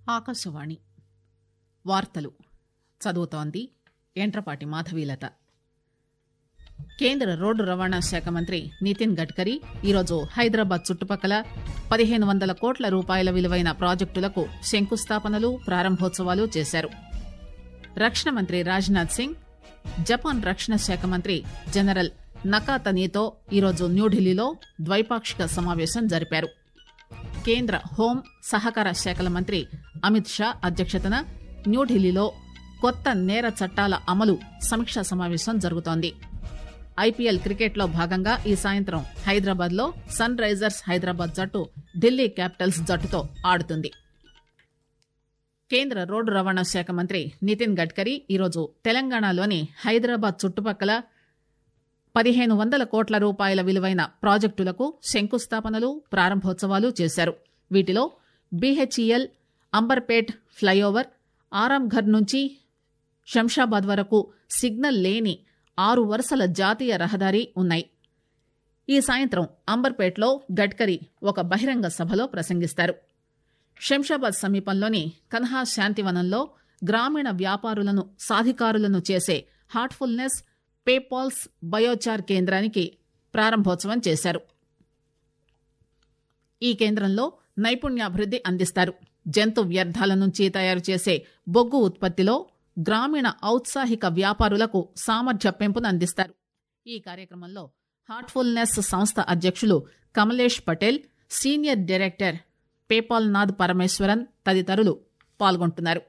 ఆకాశవాణి వార్తలు చదువుతోంది ఎంట్రపాటి మాధవీలత కేంద్ర రోడ్డు రవాణా శాఖ మంత్రి నితిన్ గడ్కరీ ఈరోజు హైదరాబాద్ చుట్టుపక్కల పదిహేను వందల కోట్ల రూపాయల విలువైన ప్రాజెక్టులకు శంకుస్థాపనలు ప్రారంభోత్సవాలు చేశారు రక్షణ మంత్రి రాజ్నాథ్ సింగ్ జపాన్ రక్షణ శాఖ మంత్రి జనరల్ నకాతనీతో ఈరోజు న్యూఢిల్లీలో ద్వైపాక్షిక సమావేశం జరిపారు కేంద్ర హోం సహకార శాఖల మంత్రి అమిత్ షా అధ్యక్షతన న్యూఢిల్లీలో కొత్త నేర చట్టాల అమలు సమీక్షా సమావేశం జరుగుతోంది ఐపీఎల్ క్రికెట్లో భాగంగా ఈ సాయంత్రం హైదరాబాద్ లో సన్ రైజర్స్ హైదరాబాద్ జట్టు ఢిల్లీ క్యాపిటల్స్ జట్టుతో ఆడుతుంది కేంద్ర రోడ్డు రవాణా శాఖ మంత్రి నితిన్ గడ్కరీ ఈరోజు తెలంగాణలోని హైదరాబాద్ చుట్టుపక్కల పదిహేను వందల కోట్ల రూపాయల విలువైన ప్రాజెక్టులకు శంకుస్థాపనలు ప్రారంభోత్సవాలు చేశారు వీటిలో బీహెచ్ఈఎల్ అంబర్పేట్ ఫ్లైఓవర్ ఆరాంఘర్ నుంచి శంషాబాద్ వరకు సిగ్నల్ లేని ఆరు వరుసల జాతీయ రహదారి ఉన్నాయి ఈ సాయంత్రం అంబర్పేట్లో గడ్కరీ ఒక బహిరంగ సభలో ప్రసంగిస్తారు శంషాబాద్ సమీపంలోని కన్హా శాంతివనంలో గ్రామీణ వ్యాపారులను సాధికారులను చేసే హార్ట్ఫుల్నెస్ పేపాల్స్ బయోచార్ కేంద్రానికి ప్రారంభోత్సవం చేశారు ఈ కేంద్రంలో నైపుణ్యాభివృద్ది అందిస్తారు జంతు వ్యర్థాల నుంచి తయారు చేసే బొగ్గు ఉత్పత్తిలో గ్రామీణ ఔత్సాహిక వ్యాపారులకు సామర్థ్య పెంపును అందిస్తారు ఈ కార్యక్రమంలో హార్ట్ఫుల్నెస్ సంస్థ అధ్యక్షులు కమలేష్ పటేల్ సీనియర్ డైరెక్టర్ పేపాల్ నాథ్ పరమేశ్వరన్ తదితరులు పాల్గొంటున్నారు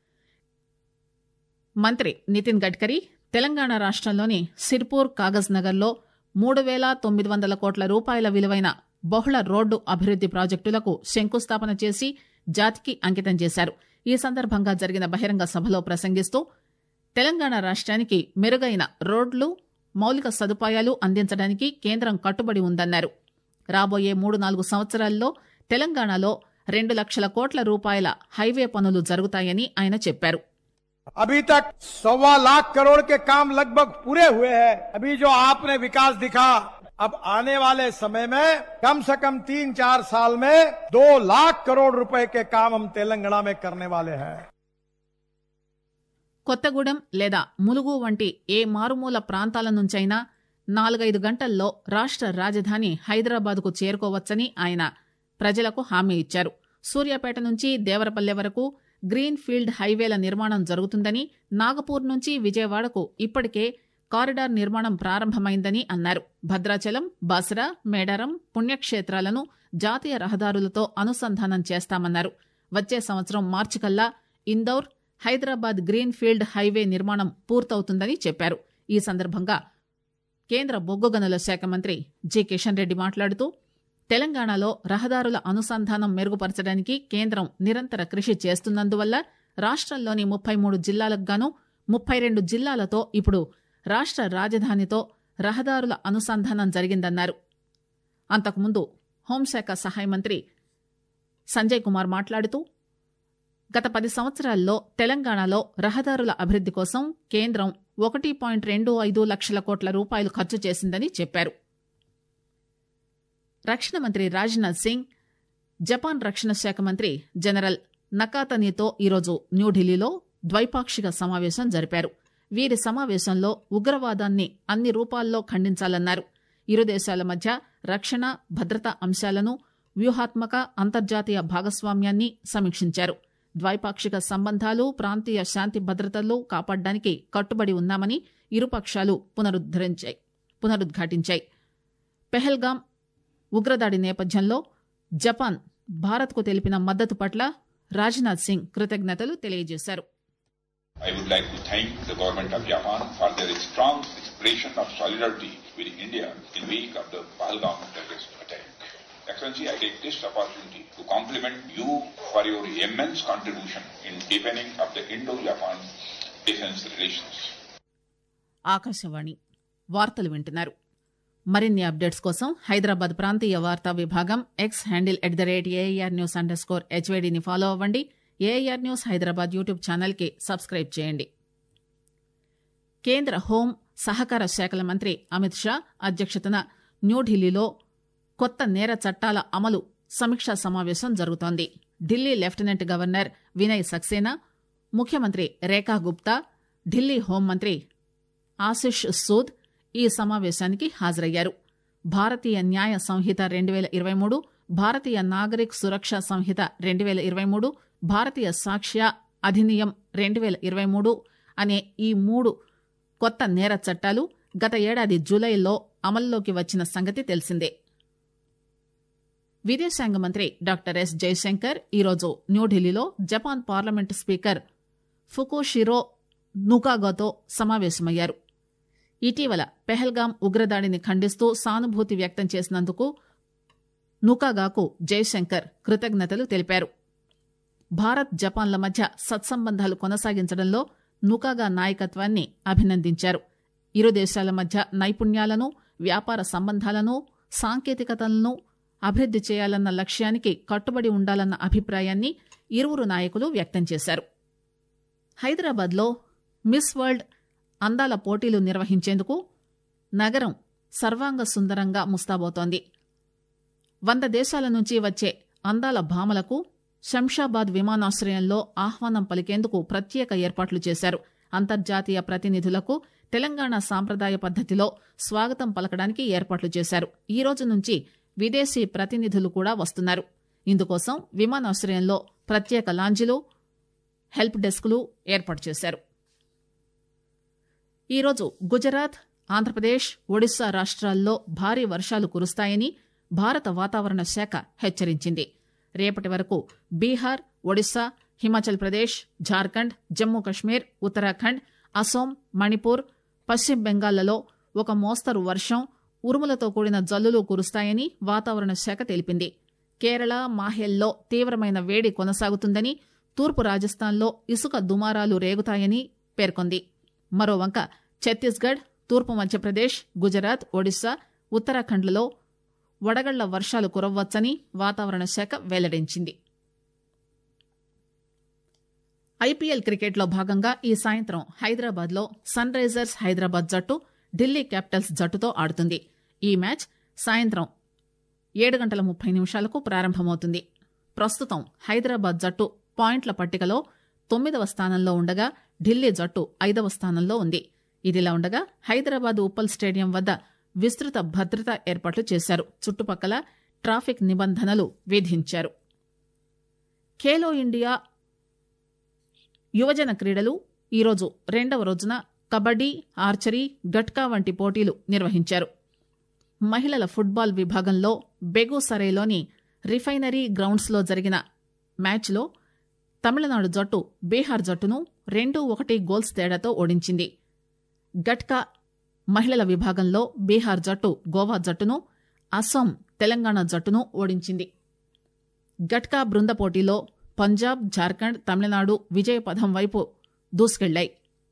మంత్రి నితిన్ గడ్కరీ తెలంగాణ రాష్టంలోని సిర్పూర్ కాగజ్ నగర్లో మూడు వేల తొమ్మిది వందల కోట్ల రూపాయల విలువైన బహుళ రోడ్డు అభివృద్ది ప్రాజెక్టులకు శంకుస్థాపన చేసి జాతికి అంకితం చేశారు ఈ సందర్భంగా జరిగిన బహిరంగ సభలో ప్రసంగిస్తూ తెలంగాణ రాష్ట్రానికి మెరుగైన రోడ్లు మౌలిక సదుపాయాలు అందించడానికి కేంద్రం కట్టుబడి ఉందన్నారు రాబోయే మూడు నాలుగు సంవత్సరాల్లో తెలంగాణలో రెండు లక్షల కోట్ల రూపాయల హైవే పనులు జరుగుతాయని ఆయన చెప్పారు अभी तक सवा लाख करोड़ के काम लगभग पूरे हुए हैं अभी जो आपने विकास दिखा अब आने वाले समय में कम से कम तीन चार साल में दो लाख करोड़ रुपए के काम हम तेलंगाना में करने वाले हैं కొత్తగూడెం లేదా ములుగు వంటి ఏ మారుమూల ప్రాంతాల నుంచైనా నాలుగైదు గంటల్లో రాష్ట్ర రాజధాని హైదరాబాద్కు చేరుకోవచ్చని ఆయన ప్రజలకు హామీ ఇచ్చారు సూర్యాపేట నుంచి దేవరపల్లె వరకు గ్రీన్ ఫీల్డ్ హైవేల నిర్మాణం జరుగుతుందని నాగపూర్ నుంచి విజయవాడకు ఇప్పటికే కారిడార్ నిర్మాణం ప్రారంభమైందని అన్నారు భద్రాచలం బాసరా మేడారం పుణ్యక్షేత్రాలను జాతీయ రహదారులతో అనుసంధానం చేస్తామన్నారు వచ్చే సంవత్సరం మార్చి కల్లా Indore Hyderabad green field highway నిర్మాణం పూర్తవుతుందని చెప్పారు ఈ సందర్భంగా కేంద్ర బొగ్గు గనుల శాఖ మంత్రి జి కిషన్ రెడ్డి మాట్లాడుతూ తెలంగాణలో రహదారుల అనుసంధానం మెరుగుపరచడానికి కేంద్రం నిరంతర కృషి చేస్తున్నందువల్ల రాష్ట్రంలోని ముప్పై మూడు జిల్లాలకు గాను ముప్పై రెండు జిల్లాలతో ఇప్పుడు రాష్ట్ర రాజధానితో రహదారుల అనుసంధానం జరిగిందన్నారు అంతకుముందు హోంశాఖ సహాయ మంత్రి సంజయ్ కుమార్ మాట్లాడుతూ గత పది సంవత్సరాల్లో తెలంగాణలో రహదారుల అభివృద్ది కోసం కేంద్రం ఒకటి పాయింట్ రెండు ఐదు లక్షల కోట్ల రూపాయలు ఖర్చు చేసిందని చెప్పారు రక్షణ మంత్రి రాజ్నాథ్ సింగ్ జపాన్ రక్షణ శాఖ మంత్రి జనరల్ నకాతనీతో ఈరోజు న్యూఢిల్లీలో ద్వైపాక్షిక సమావేశం జరిపారు వీరి సమావేశంలో ఉగ్రవాదాన్ని అన్ని రూపాల్లో ఖండించాలన్నారు ఇరు దేశాల మధ్య రక్షణ భద్రతా అంశాలను వ్యూహాత్మక అంతర్జాతీయ భాగస్వామ్యాన్ని సమీక్షించారు ద్వైపాక్షిక సంబంధాలు ప్రాంతీయ శాంతి భద్రతలు కాపాడడానికి కట్టుబడి ఉన్నామని ఇరుపక్షాలు పునరుద్దరించాయి పునరుద్ఘాటించాయి పెహల్గాం ఉగ్రదాడి నేపథ్యంలో జపాన్ భారత్కు తెలిపిన మద్దతు పట్ల రాజ్నాథ్ సింగ్ కృతజ్ఞతలు తెలియజేశారు I would like to thank the government of Japan for their strong expression of solidarity with India in wake of the Pahalgam terrorist attack. Excellency, I take this opportunity to compliment you for your immense contribution in deepening of the Indo-Japan defense relations. Akashvani వార్తలు వింటున్నారు మరిన్ని updates కోసం హైదరాబాద్ ప్రాంతీయ వార్తా విభాగం X handle at the rate AR news underscore స్కోర్ హెచ్వేడిని follow అవ్వండి ఏఆర్ న్యూస్ హైదరాబాద్ యూట్యూబ్ ఛానల్కి సబ్స్క్రైబ్ చేయండి కేంద్ర హోం సహకార శాఖల మంత్రి అమిత్ షా అధ్యక్షతన న్యూఢిల్లీలో కొత్త నేర చట్టాల అమలు సమీక్షా సమావేశం జరుగుతోంది ఢిల్లీ లెఫ్టినెంట్ గవర్నర్ వినయ్ సక్సేనా ముఖ్యమంత్రి రేఖా గుప్తా ఢిల్లీ హోంమంత్రి ఆశిష్ సూద్ ఈ సమావేశానికి హాజరయ్యారు భారతీయ న్యాయ సంహిత రెండు వేల ఇరవై మూడు భారతీయ నాగరిక్ సురక్ష సంహిత రెండు వేల ఇరవై మూడు భారతీయ సాక్ష్య అధినియం రెండు వేల ఇరవై మూడు అనే ఈ మూడు కొత్త నేర చట్టాలు గత ఏడాది జూలైలో అమల్లోకి వచ్చిన సంగతి తెలిసిందే విదేశాంగ మంత్రి డాక్టర్ ఎస్ జయశంకర్ ఈరోజు న్యూఢిల్లీలో జపాన్ పార్లమెంటు స్పీకర్ ఫుకోషిరో నుకాగోతో సమావేశమయ్యారు ఇటీవల పెహల్గాం ఉగ్రదాడిని ఖండిస్తూ సానుభూతి వ్యక్తం చేసినందుకు నుకాగాకు జయశంకర్ కృతజ్ఞతలు తెలిపారు భారత్ జపాన్ల మధ్య సత్సంబంధాలు కొనసాగించడంలో నుకాగా నాయకత్వాన్ని అభినందించారు ఇరు దేశాల మధ్య నైపుణ్యాలను వ్యాపార సంబంధాలను సాంకేతికతలను అభివృద్ది చేయాలన్న లక్ష్యానికి కట్టుబడి ఉండాలన్న అభిప్రాయాన్ని ఇరువురు నాయకులు వ్యక్తం చేశారు హైదరాబాద్లో మిస్ వరల్డ్ అందాల పోటీలు నిర్వహించేందుకు నగరం సర్వాంగ సుందరంగా ముస్తాబోతోంది వంద దేశాల నుంచి వచ్చే అందాల భామలకు శంషాబాద్ విమానాశ్రయంలో ఆహ్వానం పలికేందుకు ప్రత్యేక ఏర్పాట్లు చేశారు అంతర్జాతీయ ప్రతినిధులకు తెలంగాణ సాంప్రదాయ పద్దతిలో స్వాగతం పలకడానికి ఏర్పాట్లు చేశారు ఈ రోజు నుంచి విదేశీ ప్రతినిధులు కూడా వస్తున్నారు ఇందుకోసం విమానాశ్రయంలో ప్రత్యేక లాంజీలు హెల్ప్ డెస్క్లు ఏర్పాటు చేశారు ఈరోజు గుజరాత్ ఆంధ్రప్రదేశ్ ఒడిశా రాష్ట్రాల్లో భారీ వర్షాలు కురుస్తాయని భారత వాతావరణ శాఖ హెచ్చరించింది రేపటి వరకు బీహార్ ఒడిశా హిమాచల్ ప్రదేశ్ జార్ఖండ్ జమ్మూ కశ్మీర్ ఉత్తరాఖండ్ అసోం మణిపూర్ పశ్చిమ బెంగాల్లో ఒక మోస్తరు వర్షం ఉరుములతో కూడిన జల్లులు కురుస్తాయని వాతావరణ శాఖ తెలిపింది కేరళ మాహెల్లో తీవ్రమైన వేడి కొనసాగుతుందని తూర్పు రాజస్థాన్లో ఇసుక దుమారాలు రేగుతాయని పేర్కొంది మరోవంక ఛత్తీస్గఢ్ తూర్పు మధ్యప్రదేశ్ గుజరాత్ ఒడిశా ఉత్తరాఖండ్లలో వడగళ్ల వర్షాలు కురవ్వచ్చని వాతావరణ శాఖ వెల్లడించింది ఐపీఎల్ క్రికెట్లో భాగంగా ఈ సాయంత్రం హైదరాబాద్లో సన్ రైజర్స్ హైదరాబాద్ జట్టు ఢిల్లీ క్యాపిటల్స్ జట్టుతో ఆడుతుంది ఈ మ్యాచ్ సాయంత్రం ఏడు గంటల ముప్పై నిమిషాలకు ప్రారంభమవుతుంది ప్రస్తుతం హైదరాబాద్ జట్టు పాయింట్ల పట్టికలో తొమ్మిదవ స్థానంలో ఉండగా ఢిల్లీ జట్టు ఐదవ స్థానంలో ఉంది ఇదిలా ఉండగా హైదరాబాద్ ఉప్పల్ స్టేడియం వద్ద విస్తృత భద్రతా ఏర్పాట్లు చేశారు చుట్టుపక్కల ట్రాఫిక్ నిబంధనలు విధించారు ఖేలో ఇండియా యువజన క్రీడలు ఈరోజు రెండవ రోజున కబడ్డీ ఆర్చరీ గట్కా వంటి పోటీలు నిర్వహించారు మహిళల ఫుట్బాల్ విభాగంలో బెగూసరైలోని రిఫైనరీ గ్రౌండ్స్లో జరిగిన మ్యాచ్లో తమిళనాడు జట్టు బీహార్ జట్టును రెండు ఒకటి గోల్స్ తేడాతో ఓడించింది గట్కా మహిళల విభాగంలో బీహార్ జట్టు గోవా జట్టును అస్సాం తెలంగాణ జట్టును ఓడించింది గట్కా బృంద పోటీలో పంజాబ్ జార్ఖండ్ తమిళనాడు విజయ పథం వైపు దూసుకెళ్లాయి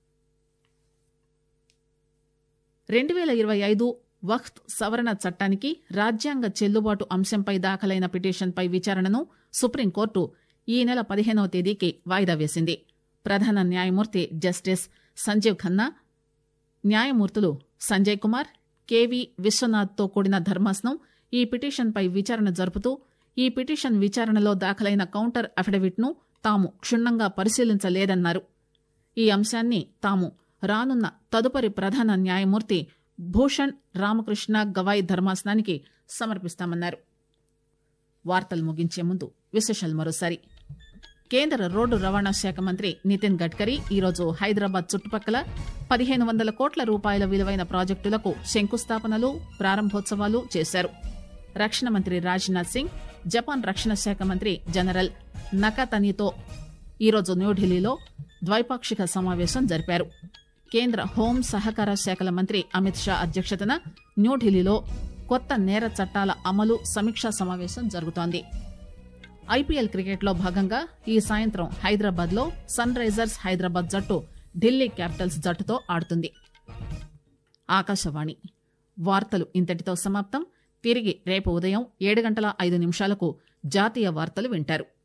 రెండు వేల ఇరవై ఐదు వక్ఫ్ సవరణ చట్టానికి రాజ్యాంగ చెల్లుబాటు అంశంపై దాఖలైన పిటిషన్పై విచారణను సుప్రీంకోర్టు ఈ నెల పదిహేనవ తేదీకి వాయిదా వేసింది ప్రధాన న్యాయమూర్తి జస్టిస్ సంజీవ్ ఖన్నా న్యాయమూర్తులు సంజయ్ కుమార్ కెవి విశ్వనాథ్తో కూడిన ధర్మాసనం ఈ పిటిషన్పై విచారణ జరుపుతూ ఈ పిటిషన్ విచారణలో దాఖలైన కౌంటర్ అఫిడవిట్ను తాము క్షుణ్ణంగా పరిశీలించలేదన్నారు ఈ అంశాన్ని తాము రానున్న తదుపరి ప్రధాన న్యాయమూర్తి భూషణ్ రామకృష్ణ గవాయ్ ధర్మాసనానికి సమర్పిస్తామన్నారు వార్తలు ముగించే ముందు విశేషాలు మరోసారి కేంద్ర రోడ్డు రవాణా శాఖ మంత్రి నితిన్ గడ్కరీ ఈరోజు హైదరాబాద్ చుట్టుపక్కల పదిహేను వందల కోట్ల రూపాయల విలువైన ప్రాజెక్టులకు శంకుస్థాపనలు ప్రారంభోత్సవాలు చేశారు రక్షణ మంత్రి రాజ్నాథ్ సింగ్ జపాన్ రక్షణ శాఖ మంత్రి జనరల్ నకతనితో ఈరోజు న్యూఢిల్లీలో ద్వైపాక్షిక సమావేశం జరిపారు కేంద్ర హోం సహకార శాఖల మంత్రి అమిత్ షా అధ్యక్షతన న్యూఢిల్లీలో కొత్త నేర చట్టాల అమలు సమీక్షా సమావేశం జరుగుతోంది ఐపీఎల్ క్రికెట్లో భాగంగా ఈ సాయంత్రం హైదరాబాద్ లో సన్ రైజర్స్ హైదరాబాద్ జట్టు ఢిల్లీ క్యాపిటల్స్ జట్టుతో ఆడుతుంది ఆకాశవాణి వార్తలు ఇంతటితో సమాప్తం తిరిగి రేపు ఉదయం ఏడు గంటల ఐదు నిమిషాలకు జాతీయ వార్తలు వింటారు